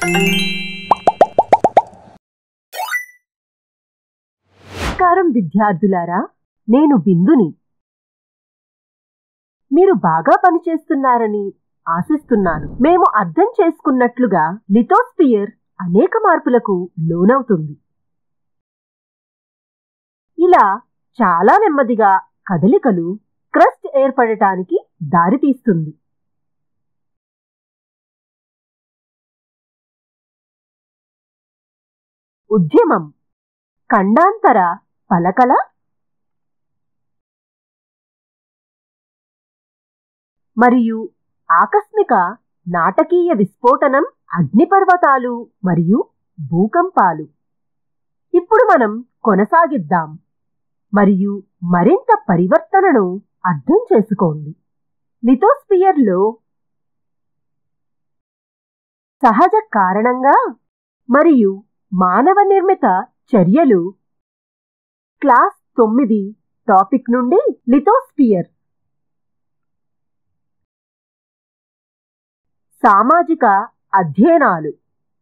నమస్కారం విద్యార్థులారా నేను బిందుని మీరు బాగా పనిచేస్తున్నారని ఆశిస్తున్నాను మేము అర్థం చేసుకున్నట్లుగా లిథోస్పియర్ అనేక మార్పులకు లోనవుతుంది ఇలా చాలా నెమ్మదిగా కదలికలు క్రస్ట్ ఏర్పడటానికి దారితీస్తుంది ఉద్యమం ఖండాంతర పలకల మరియు ఆకస్మిక నాటకీయ విస్ఫోటనం అగ్నిపర్వతాలు మరియు భూకంపాలు ఇప్పుడు మనం కొనసాగిద్దాం మరియు మరింత పరివర్తనను అర్థం చేసుకోండి లిథోస్పియర్లో సహజ కారణంగా మరియు మానవ నిర్మిత చర్యలు క్లాస్ తొమ్మిది టాపిక్ నుండి లిథోస్పియర్ సామాజిక అధ్యయనాలు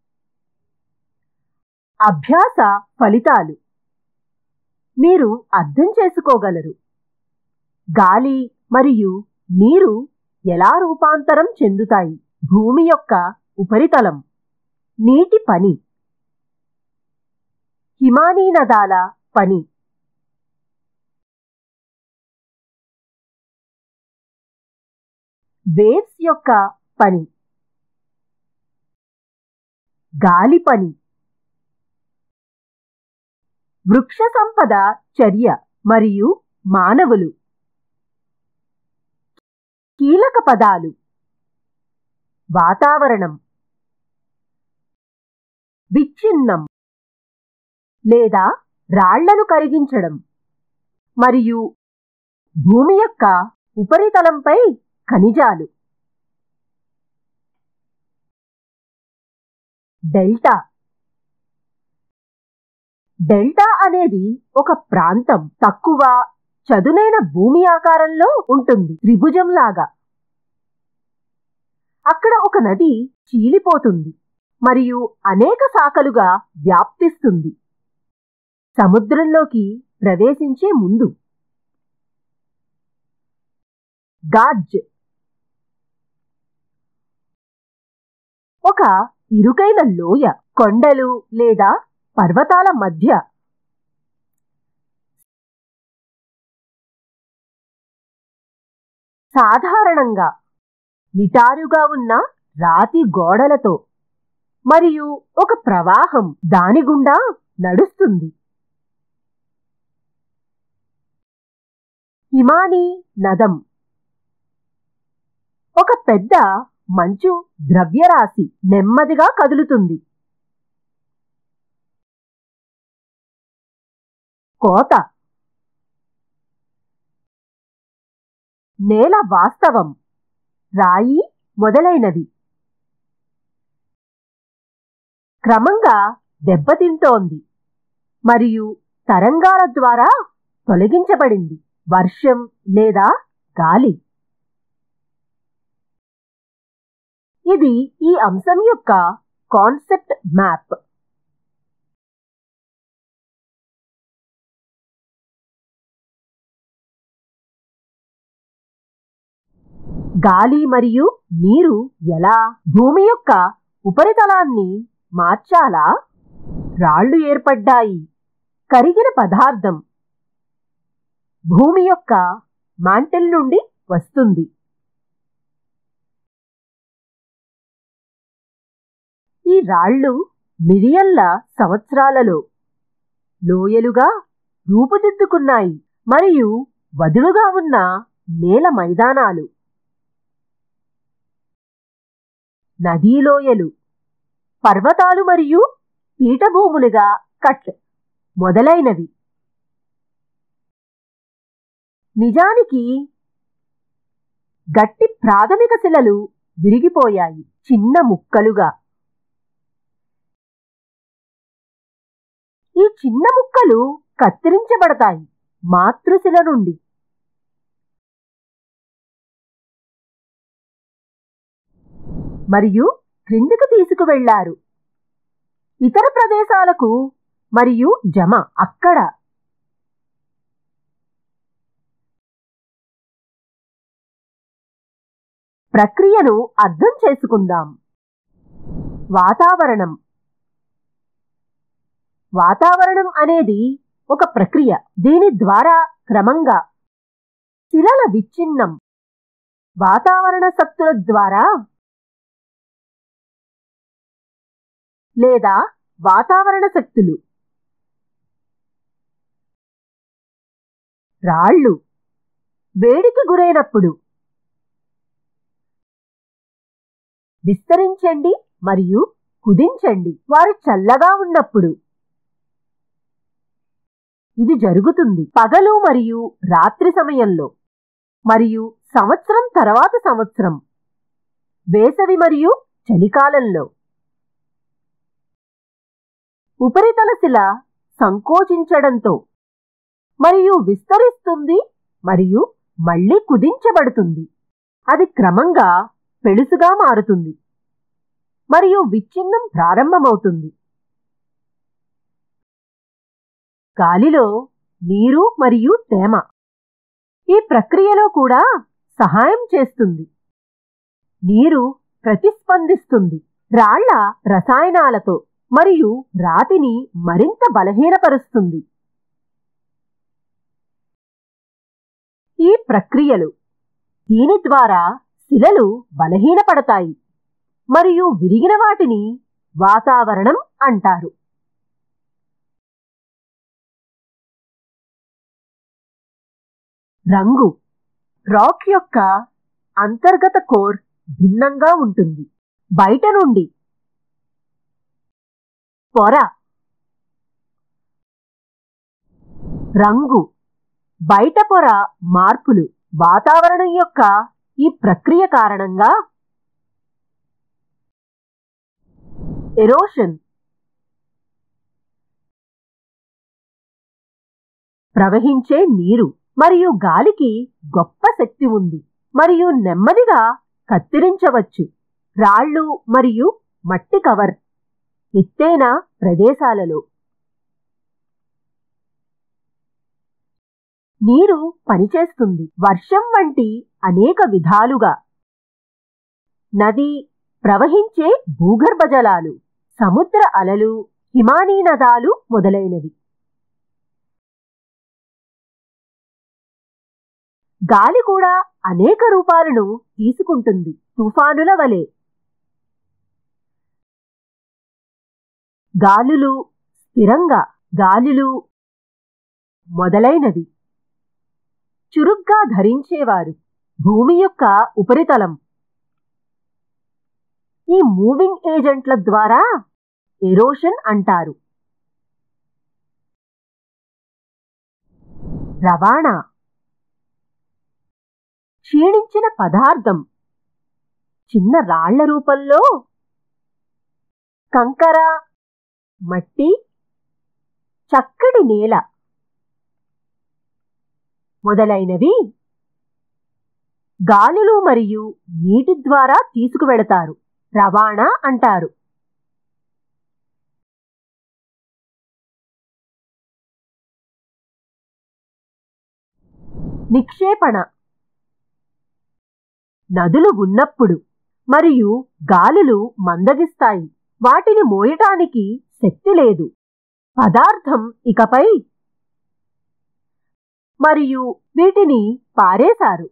అభ్యాస ఫలితాలు మీరు అర్థం చేసుకోగలరు గాలి మరియు నీరు ఎలా రూపాంతరం చెందుతాయి భూమి యొక్క ఉపరితలం నీటి పని హిమానీ నదాల పని వేవ్స్ యొక్క పని గాలి పని వృక్ష సంపద చర్య మరియు మానవులు కీలక పదాలు వాతావరణం విచ్ఛిన్నం లేదా రాళ్లను కరిగించడం మరియు భూమి యొక్క ఉపరితలంపై ఖనిజాలు డెల్టా డెల్టా అనేది ఒక ప్రాంతం తక్కువ చదునైన భూమి ఆకారంలో ఉంటుంది త్రిభుజంలాగా అక్కడ ఒక నది చీలిపోతుంది మరియు అనేక శాఖలుగా వ్యాప్తిస్తుంది సముద్రంలోకి ప్రవేశించే ముందు గాడ్జ్ ఒక ఇరుకైన లోయ కొండలు లేదా పర్వతాల మధ్య సాధారణంగా నిటారుగా ఉన్న రాతి గోడలతో మరియు ఒక ప్రవాహం దాని గుండా నడుస్తుంది హిమానీ నదం ఒక పెద్ద మంచు ద్రవ్యరాశి నెమ్మదిగా కదులుతుంది కోత నేల వాస్తవం రాయి మొదలైనవి క్రమంగా దెబ్బతింటోంది మరియు తరంగాల ద్వారా తొలగించబడింది వర్షం లేదా గాలి ఇది ఈ అంశం యొక్క కాన్సెప్ట్ మ్యాప్ గాలి మరియు నీరు ఎలా భూమి యొక్క ఉపరితలాన్ని మార్చాలా రాళ్లు ఏర్పడ్డాయి కరిగిన పదార్థం భూమి యొక్క మాంటెల్ నుండి వస్తుంది ఈ రాళ్ళు మిలియన్ల సంవత్సరాలలో లోయలుగా రూపుదిద్దుకున్నాయి మరియు వదులుగా ఉన్న నేల మైదానాలు నదీలోయలు పర్వతాలు మరియు పీఠభూములుగా కట్ మొదలైనవి నిజానికి గట్టి ప్రాథమిక శిలలు విరిగిపోయాయి చిన్న ముక్కలుగా ఈ చిన్న ముక్కలు కత్తిరించబడతాయి మాతృశిల నుండి మరియు క్రిందికి తీసుకువెళ్లారు ఇతర ప్రదేశాలకు మరియు జమ అక్కడ ప్రక్రియను అర్థం చేసుకుందాం వాతావరణం వాతావరణం అనేది ఒక ప్రక్రియ దీని ద్వారా క్రమంగా శిలల విచ్ఛిన్నం వాతావరణ శక్తుల ద్వారా లేదా వాతావరణ శక్తులు రాళ్ళు వేడికి గురైనప్పుడు విస్తరించండి మరియు కుదించండి వారు చల్లగా ఉన్నప్పుడు ఇది జరుగుతుంది పగలు మరియు రాత్రి సమయంలో మరియు సంవత్సరం తర్వాత సంవత్సరం వేసవి మరియు చలికాలంలో ఉపరితల శిల సంకోచించడంతో మరియు విస్తరిస్తుంది మరియు మళ్ళీ కుదించబడుతుంది అది క్రమంగా పెళుసుగా మారుతుంది మరియు విచ్ఛిన్నం ప్రారంభమవుతుంది గాలిలో నీరు మరియు తేమ ఈ ప్రక్రియలో కూడా సహాయం చేస్తుంది నీరు ప్రతిస్పందిస్తుంది రాళ్ల రసాయనాలతో మరియు రాతిని మరింత బలహీనపరుస్తుంది ఈ ప్రక్రియలు దీని ద్వారా శిలలు బలహీనపడతాయి మరియు విరిగిన వాటిని వాతావరణం అంటారు రంగు రాక్ యొక్క అంతర్గత కోర్ భిన్నంగా ఉంటుంది బయట నుండి పొర రంగు బయట పొర మార్పులు వాతావరణం యొక్క ఈ ప్రక్రియ కారణంగా ఎరోషన్ ప్రవహించే నీరు మరియు గాలికి గొప్ప శక్తి ఉంది మరియు నెమ్మదిగా కత్తిరించవచ్చు రాళ్ళు మరియు మట్టి కవర్ ఎత్తైన ప్రదేశాలలో నీరు పనిచేస్తుంది వర్షం వంటి అనేక విధాలుగా నది ప్రవహించే భూగర్భ జలాలు సముద్ర అలలు హిమానీ నదాలు మొదలైనవి గాలి కూడా అనేక రూపాలను తీసుకుంటుంది తుఫానుల వలె గాలులు స్థిరంగా గాలులు మొదలైనవి చురుగ్గా ధరించేవారు భూమి యొక్క ఉపరితలం ఈ మూవింగ్ ఏజెంట్ల ద్వారా ఎరోషన్ అంటారు రవాణా క్షీణించిన పదార్థం చిన్న రాళ్ల రూపంలో కంకర మట్టి చక్కటి నేల మొదలైనవి గాలులు మరియు నీటి ద్వారా తీసుకువెళతారు రవాణా అంటారు నిక్షేపణ నదులు ఉన్నప్పుడు మరియు గాలులు మందగిస్తాయి వాటిని మోయటానికి శక్తి లేదు పదార్థం ఇకపై మరియు వీటిని పారేశారు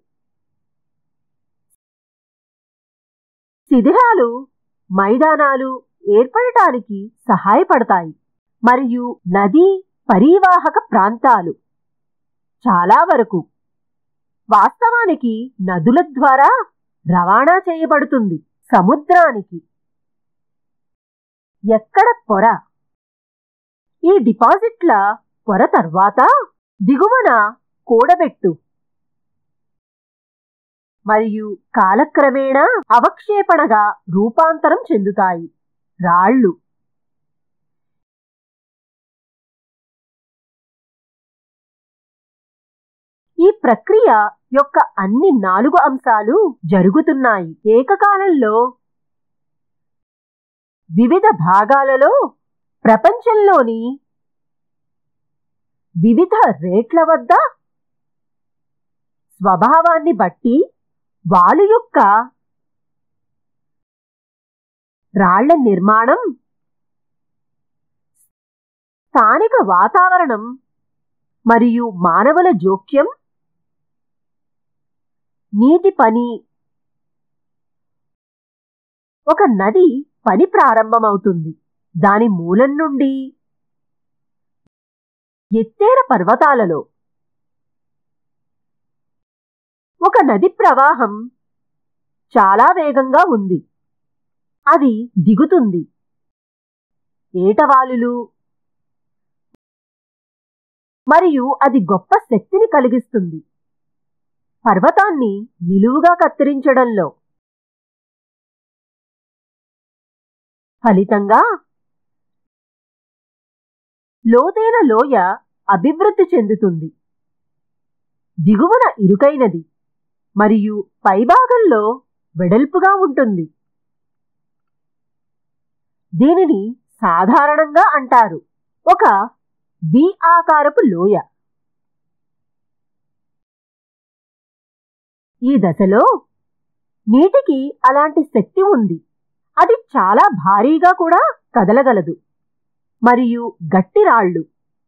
శిథిరాలు మైదానాలు ఏర్పడటానికి సహాయపడతాయి మరియు నదీ పరీవాహక ప్రాంతాలు చాలా వరకు వాస్తవానికి నదుల ద్వారా రవాణా చేయబడుతుంది సముద్రానికి ఎక్కడ పొర ఈ డిపాజిట్ల పొర తర్వాత దిగువన కూడబెట్టు మరియు కాలక్రమేణా అవక్షేపణగా రూపాంతరం చెందుతాయి రాళ్ళు ఈ ప్రక్రియ యొక్క అన్ని నాలుగు అంశాలు జరుగుతున్నాయి ఏకకాలంలో వివిధ భాగాలలో ప్రపంచంలోని వివిధ రేట్ల వద్ద స్వభావాన్ని బట్టి వాలు యొక్క రాళ్ల నిర్మాణం స్థానిక వాతావరణం మరియు మానవుల జోక్యం నీటి పని ఒక నది పని ప్రారంభమవుతుంది దాని మూలం నుండి ఎత్తైన పర్వతాలలో ఒక నది ప్రవాహం చాలా వేగంగా ఉంది అది దిగుతుంది ఏటవాలులు మరియు అది గొప్ప శక్తిని కలిగిస్తుంది పర్వతాన్ని నిలువుగా కత్తిరించడంలో ఫలితంగా లోతైన లోయ అభివృద్ధి చెందుతుంది దిగువన ఇరుకైనది మరియు పైభాగంలో వెడల్పుగా ఉంటుంది దీనిని సాధారణంగా అంటారు ఒక వి ఆకారపు లోయ ఈ దశలో నీటికి అలాంటి శక్తి ఉంది అది చాలా భారీగా కూడా కదలగలదు మరియు గట్టి రాళ్ళు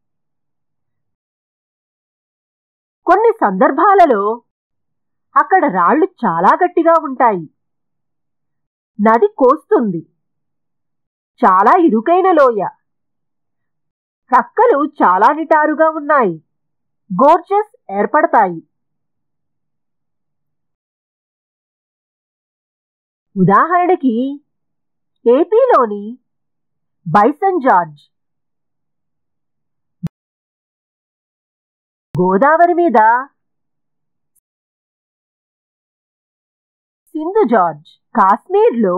కొన్ని సందర్భాలలో అక్కడ రాళ్ళు చాలా గట్టిగా ఉంటాయి నది కోస్తుంది చాలా ఇరుకైన లోయ ప్రక్కలు చాలా నిటారుగా ఉన్నాయి గోర్జెస్ ఏర్పడతాయి ఉదాహరణకి ఏపీలోని బైసన్ జార్జ్ గోదావరి మీద సింధు జార్జ్ కాశ్మీర్లో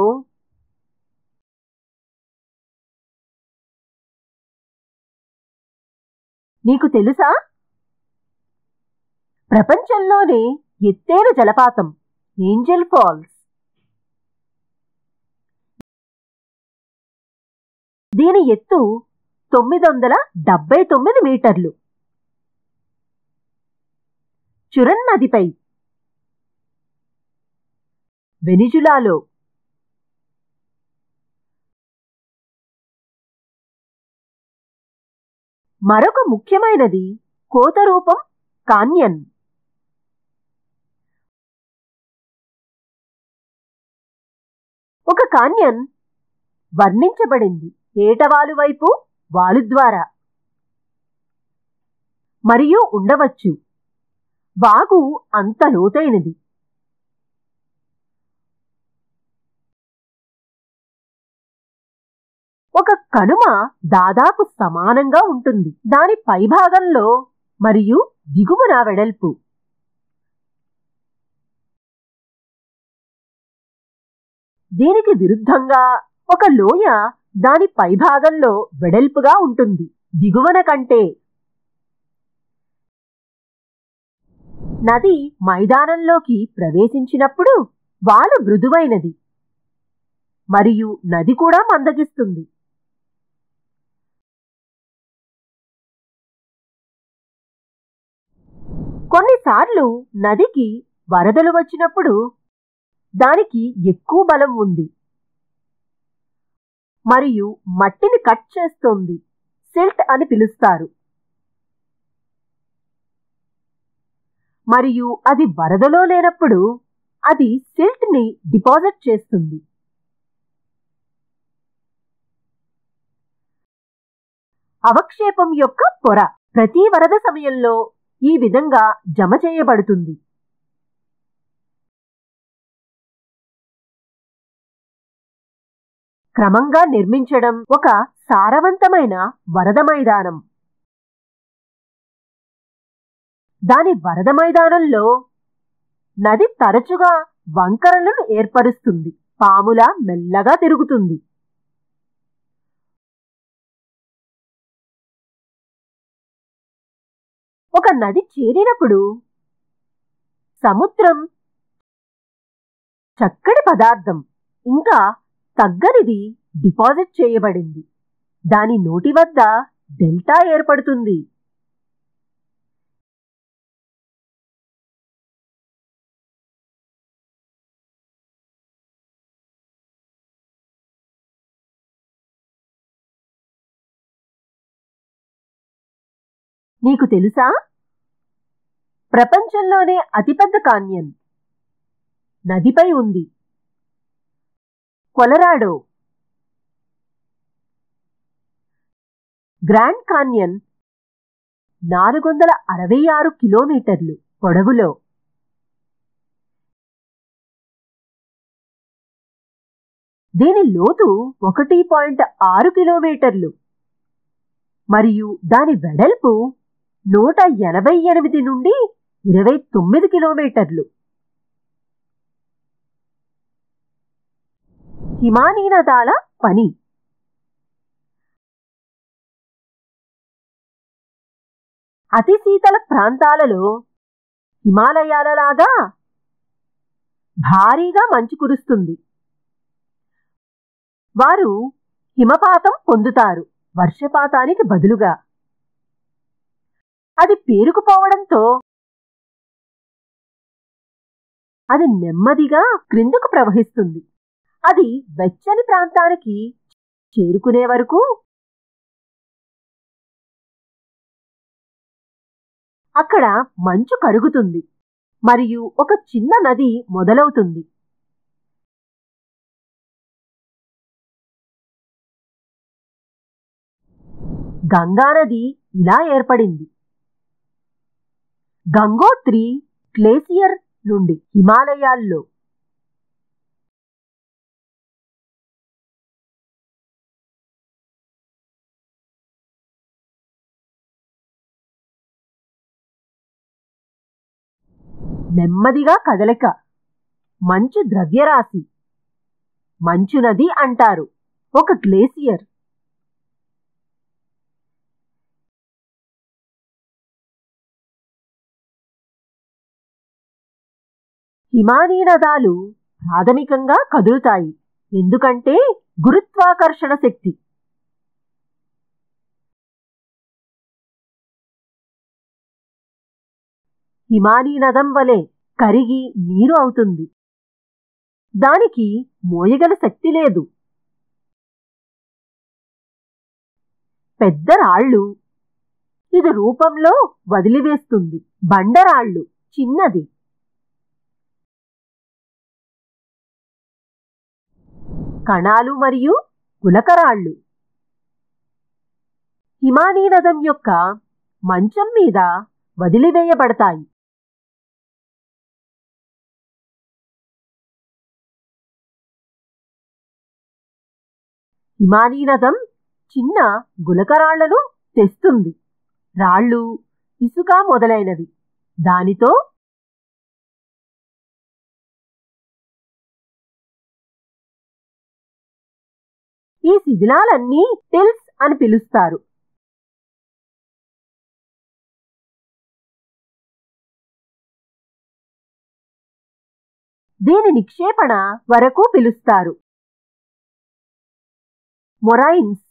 నీకు తెలుసా ప్రపంచంలోనే ఎత్తైన జలపాతం ఏంజల్ ఫాల్స్ దీని ఎత్తు తొమ్మిది వందల డెబ్బై తొమ్మిది మీటర్లు చురన్ నదిపై వెనిజులాలో మరొక ముఖ్యమైనది కోత రూపం కాన్యన్ ఒక కాన్యన్ వర్ణించబడింది ఏటవాలు వైపు వాలు ద్వారా మరియు ఉండవచ్చు వాగు అంత లోతైనది ఒక కనుమ దాదాపు సమానంగా ఉంటుంది దాని పైభాగంలో మరియు దిగువన వెడల్పు దీనికి విరుద్ధంగా ఒక లోయ దాని పైభాగంలో వెడల్పుగా ఉంటుంది దిగువన కంటే నది మైదానంలోకి ప్రవేశించినప్పుడు వాలు మృదువైనది మరియు నది కూడా మందగిస్తుంది కొన్నిసార్లు నదికి వరదలు వచ్చినప్పుడు దానికి ఎక్కువ బలం ఉంది మరియు మట్టిని కట్ చేస్తోంది సిల్ట్ అని పిలుస్తారు మరియు అది వరదలో లేనప్పుడు అది సిల్ట్ ని డిపాజిట్ చేస్తుంది అవక్షేపం యొక్క పొర ప్రతి వరద సమయంలో ఈ విధంగా జమ చేయబడుతుంది క్రమంగా నిర్మించడం ఒక సారవంతమైన వరద మైదానం దాని వరద మైదానంలో నది తరచుగా వంకరలను ఏర్పరుస్తుంది పాములా మెల్లగా తిరుగుతుంది ఒక నది చేరినప్పుడు సముద్రం చక్కటి పదార్థం ఇంకా తగ్గనిది డిపాజిట్ చేయబడింది దాని నోటి వద్ద డెల్టా ఏర్పడుతుంది నీకు తెలుసా ప్రపంచంలోనే అతిపెద్ద కాన్యన్ నదిపై ఉంది కొలరాడో గ్రాండ్ కాన్యన్ నాలుగు వందల అరవై ఆరు కిలోమీటర్లు పొడవులో దీని లోతు ఒకటి పాయింట్ ఆరు కిలోమీటర్లు మరియు దాని వెడల్పు నూట ఎనభై ఎనిమిది నుండి ఇరవై తొమ్మిది కిలోమీటర్లు హిమానీ నదాల పని అతి శీతల ప్రాంతాలలో హిమాలయాలలాగా భారీగా మంచు కురుస్తుంది వారు హిమపాతం పొందుతారు వర్షపాతానికి బదులుగా అది పేరుకుపోవడంతో అది నెమ్మదిగా క్రిందకు ప్రవహిస్తుంది అది వెచ్చని ప్రాంతానికి చేరుకునే వరకు అక్కడ మంచు కరుగుతుంది మరియు ఒక చిన్న నది మొదలవుతుంది గంగానది ఇలా ఏర్పడింది గంగోత్రి గ్లేసియర్ నుండి హిమాలయాల్లో నెమ్మదిగా కదలిక మంచు ద్రవ్యరాశి మంచు నది అంటారు ఒక గ్లేసియర్ హిమానీ నదాలు ప్రాథమికంగా కదులుతాయి ఎందుకంటే గురుత్వాకర్షణ శక్తి హిమానీ నదం వలె కరిగి నీరు అవుతుంది దానికి మోయగల శక్తి లేదు పెద్ద రాళ్ళు ఇది రూపంలో వదిలివేస్తుంది బండరాళ్ళు చిన్నది కణాలు మరియు గులకరాళ్ళు హిమానీ నదం యొక్క మంచం మీద వదిలివేయబడతాయి హిమానీ నదం చిన్న గులకరాళ్లను తెస్తుంది రాళ్ళు ఇసుక మొదలైనవి దానితో ఈ శిథిలాలన్నీ టిల్స్ అని పిలుస్తారు దీని నిక్షేపణ వరకు పిలుస్తారు మొరైన్స్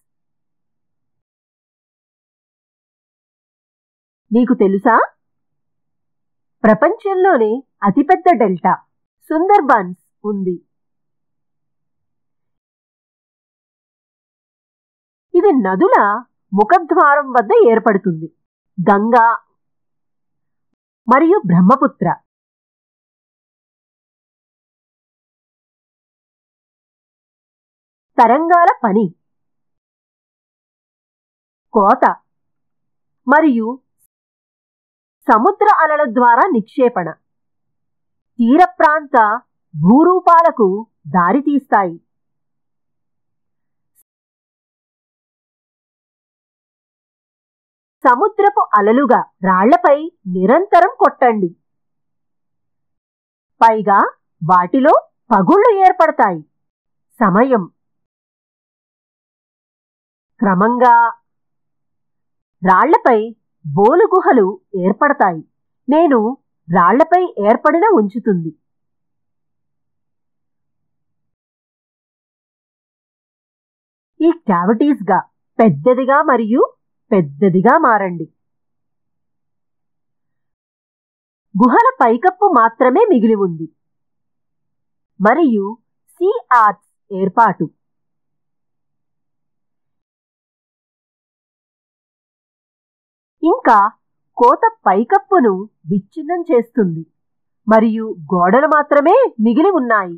నీకు తెలుసా ప్రపంచంలోనే అతిపెద్ద డెల్టా సుందర్బన్స్ ఉంది ఇది నదుల ముఖద్వారం వద్ద ఏర్పడుతుంది గంగా మరియు బ్రహ్మపుత్ర తరంగాల పని కోత మరియు సముద్ర అలల ద్వారా నిక్షేపణ తీర ప్రాంత భూరూపాలకు దారితీస్తాయి సముద్రపు అలలుగా రాళ్లపై నిరంతరం కొట్టండి పైగా వాటిలో పగుళ్లు ఏర్పడతాయి సమయం క్రమంగా రాళ్లపై బోలు గుహలు ఏర్పడతాయి నేను రాళ్లపై ఏర్పడిన ఉంచుతుంది ఈ క్యావిటీస్గా పెద్దదిగా మరియు పెద్దదిగా మారండి గుహల పైకప్పు మాత్రమే మిగిలి ఉంది మరియు సీ ఆర్ట్స్ ఏర్పాటు ఇంకా కోత పైకప్పును విచ్ఛిన్నం చేస్తుంది మరియు గోడలు మాత్రమే మిగిలి ఉన్నాయి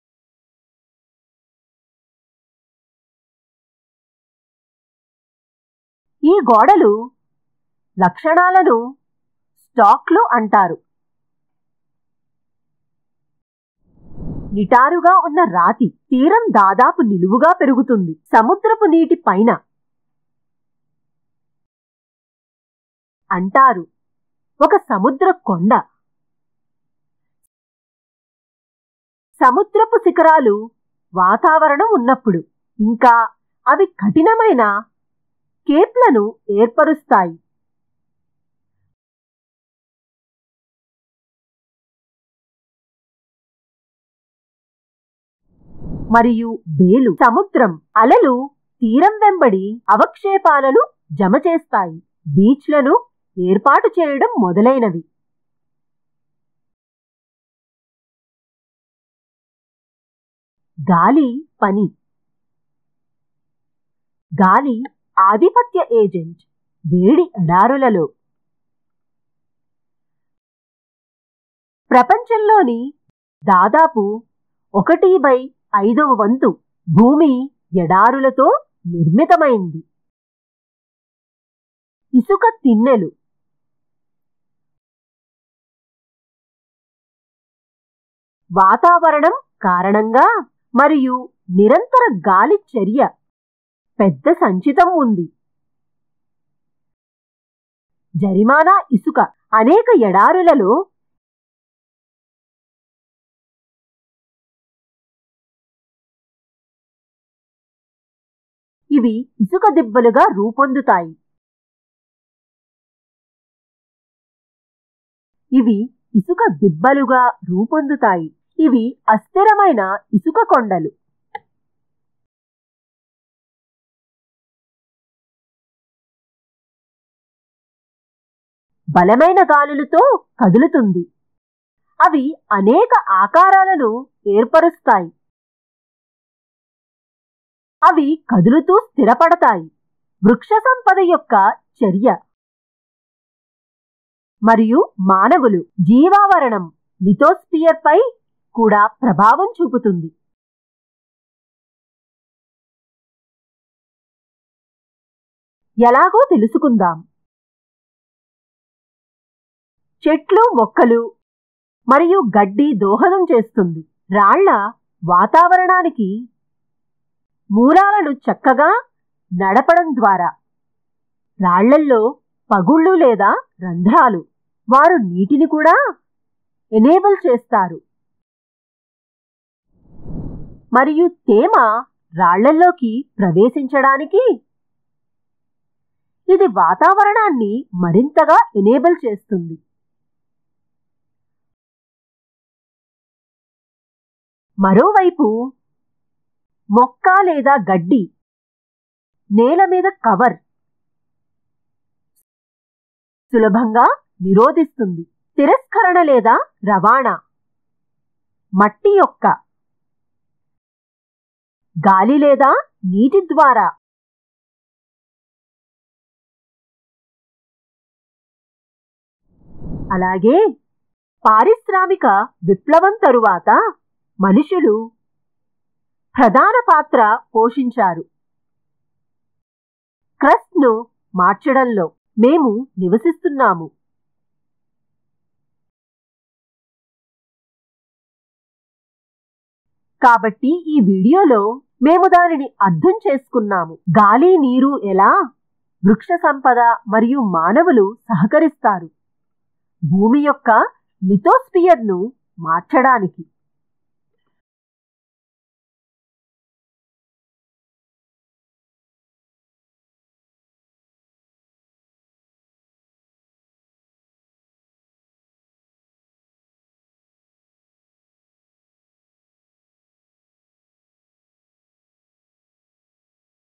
ఈ గోడలు లక్షణాలను స్టాక్లు అంటారు నిటారుగా ఉన్న రాతి తీరం దాదాపు నిలువుగా పెరుగుతుంది సముద్రపు నీటి పైన అంటారు ఒక సముద్ర కొండ సముద్రపు శిఖరాలు వాతావరణం ఉన్నప్పుడు ఇంకా అవి కఠినమైన కేప్లను ఏర్పరుస్తాయి మరియు బేలు సముద్రం అలలు తీరం వెంబడి అవక్షేపాలను జమ చేస్తాయి బీచ్లను ఏర్పాటు చేయడం మొదలైనవి గాలి పని గాలి ఆధిపత్య ఏజెంట్ వేడి ఎడారులలో ప్రపంచంలోని దాదాపు ఒకటి బై ఐదవ వంతు భూమి ఎడారులతో నిర్మితమైంది ఇసుక తిన్నెలు వాతావరణం కారణంగా మరియు నిరంతర గాలి చర్య పెద్ద సంచితం ఉంది జరిమానా ఇసుక అనేక ఎడారులలో ఇవి ఇసుక దిబ్బలుగా రూపొందుతాయి ఇవి ఇసుక దిబ్బలుగా రూపొందుతాయి ఇవి అస్థిరమైన ఇసుక కొండలు బలమైన గాలులతో కదులుతుంది అవి అనేక ఆకారాలను ఏర్పరుస్తాయి అవి కదులుతూ స్థిరపడతాయి వృక్ష సంపద యొక్క చర్య మరియు మానవులు జీవావరణం లిథోస్పియర్ పై కూడా ప్రభావం చూపుతుంది ఎలాగో తెలుసుకుందాం చెట్లు మొక్కలు మరియు గడ్డి దోహదం చేస్తుంది రాళ్ల వాతావరణానికి మూలాలను చక్కగా నడపడం ద్వారా రాళ్లల్లో పగుళ్ళు లేదా రంధ్రాలు వారు నీటిని కూడా ఎనేబుల్ చేస్తారు మరియు తేమ రాళ్లల్లోకి ప్రవేశించడానికి ఇది వాతావరణాన్ని మరింతగా ఎనేబుల్ చేస్తుంది మరోవైపు మొక్క లేదా గడ్డి నేల మీద కవర్ సులభంగా నిరోధిస్తుంది తిరస్కరణ లేదా రవాణా మట్టి యొక్క గాలి లేదా నీటి ద్వారా అలాగే పారిశ్రామిక విప్లవం తరువాత మనుషులు ప్రధాన పాత్ర పోషించారు క్రస్ట్ను మార్చడంలో మేము నివసిస్తున్నాము కాబట్టి ఈ వీడియోలో మేము దానిని అర్థం చేసుకున్నాము గాలి నీరు ఎలా వృక్ష సంపద మరియు మానవులు సహకరిస్తారు భూమి యొక్క లిథోస్పియర్ను మార్చడానికి